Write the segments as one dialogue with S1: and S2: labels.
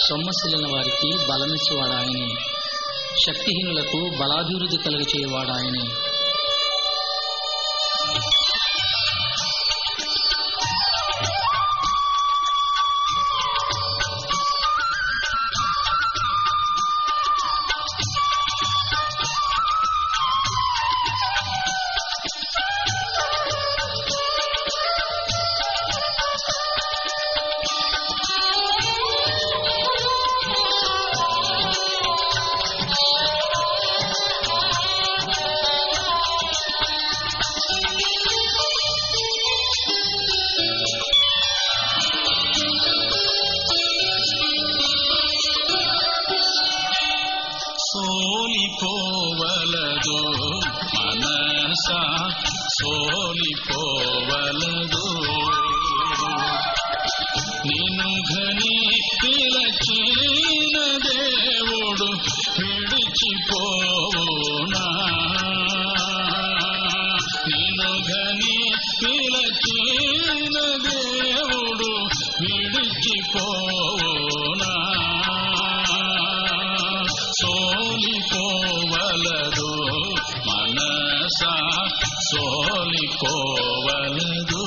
S1: సొమ్మసిల్లిన వారికి బలమిచ్చేవాడు ఆయనే శక్తిహీనులకు బలాభివృద్ధి కలుగచేయవాడు ఆయనే
S2: సోలిపోవలదు మనస సోలిపోవలదు నిన్ను ఘని పిలచిన దేవుడు విడిచిపోవునా నిన్ను ఘని పిలచిన దేవుడు విడిచిపోవునా సోలిపోవలదు మనస సోలిపోవలదు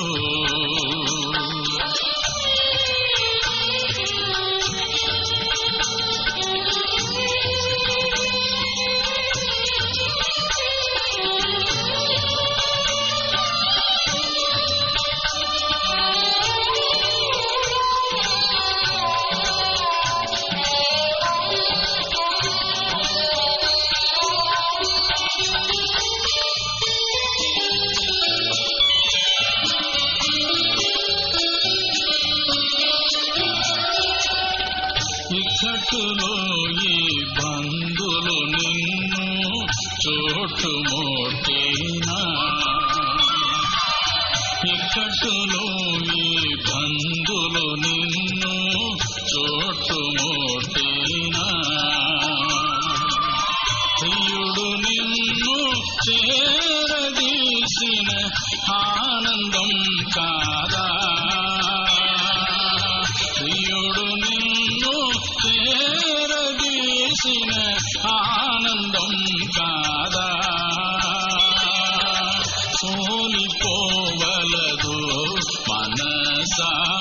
S2: ఇక్కట్టులో ఈ బంధులు నిన్ను చోటుమోటేనా ఇక్కట్టులో ఈ బంధులు నిన్ను చోటుమోటేనా ప్రియుడు నిన్ను చేరదీసిన ఆనందం కాదా ప్రియుడు నిన్ను చేరదీసిన ఆనందం కాదా సోలిపోవలదు మనస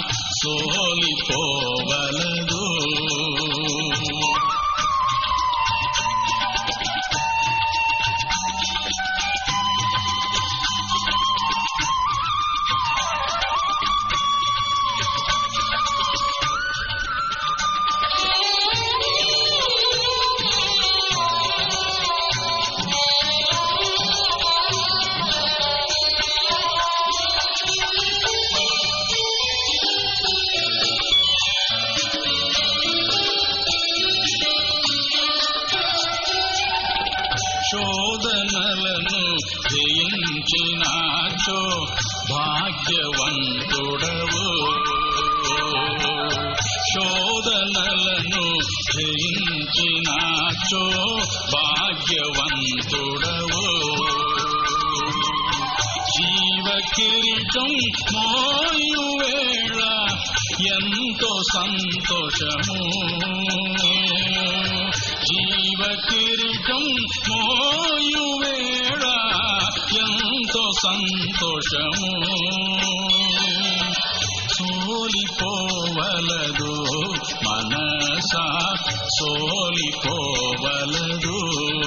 S2: సోలిపోవలదు శోధనలను జయించినాచో భాగ్యవంతుడవు శోధనలను జయించినాచో భాగ్యవంతుడవు జీవ కిరీటం మోయు వేళ ఎంతో సంతోషము జీవ కిరీటం మోయు వేళ ఎంతో సంతోషము సోలిపోవలదు మనస సోలిపోవలదు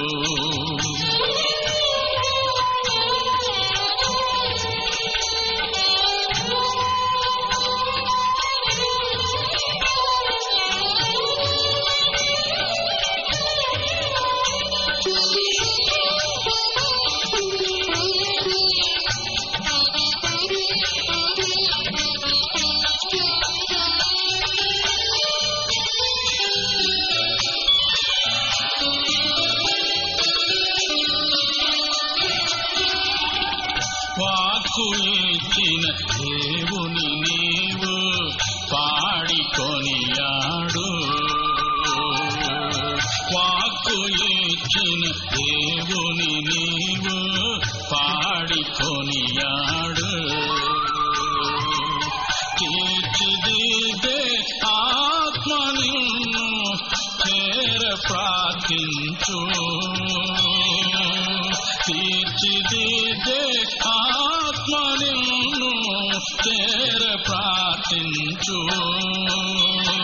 S2: వాక్కు ఇచ్చిన దేవుని నీవు పాడికొనియాడు వాక్కు ఇచ్చిన దేవుని నీవు పాడికొనియాడు తీర్చిదిద్దే ఆత్మ నిన్ను ప్రార్థించు తీర్చిదిద్దే ఆత్మ నిన్ను చేర ప్రార్థించు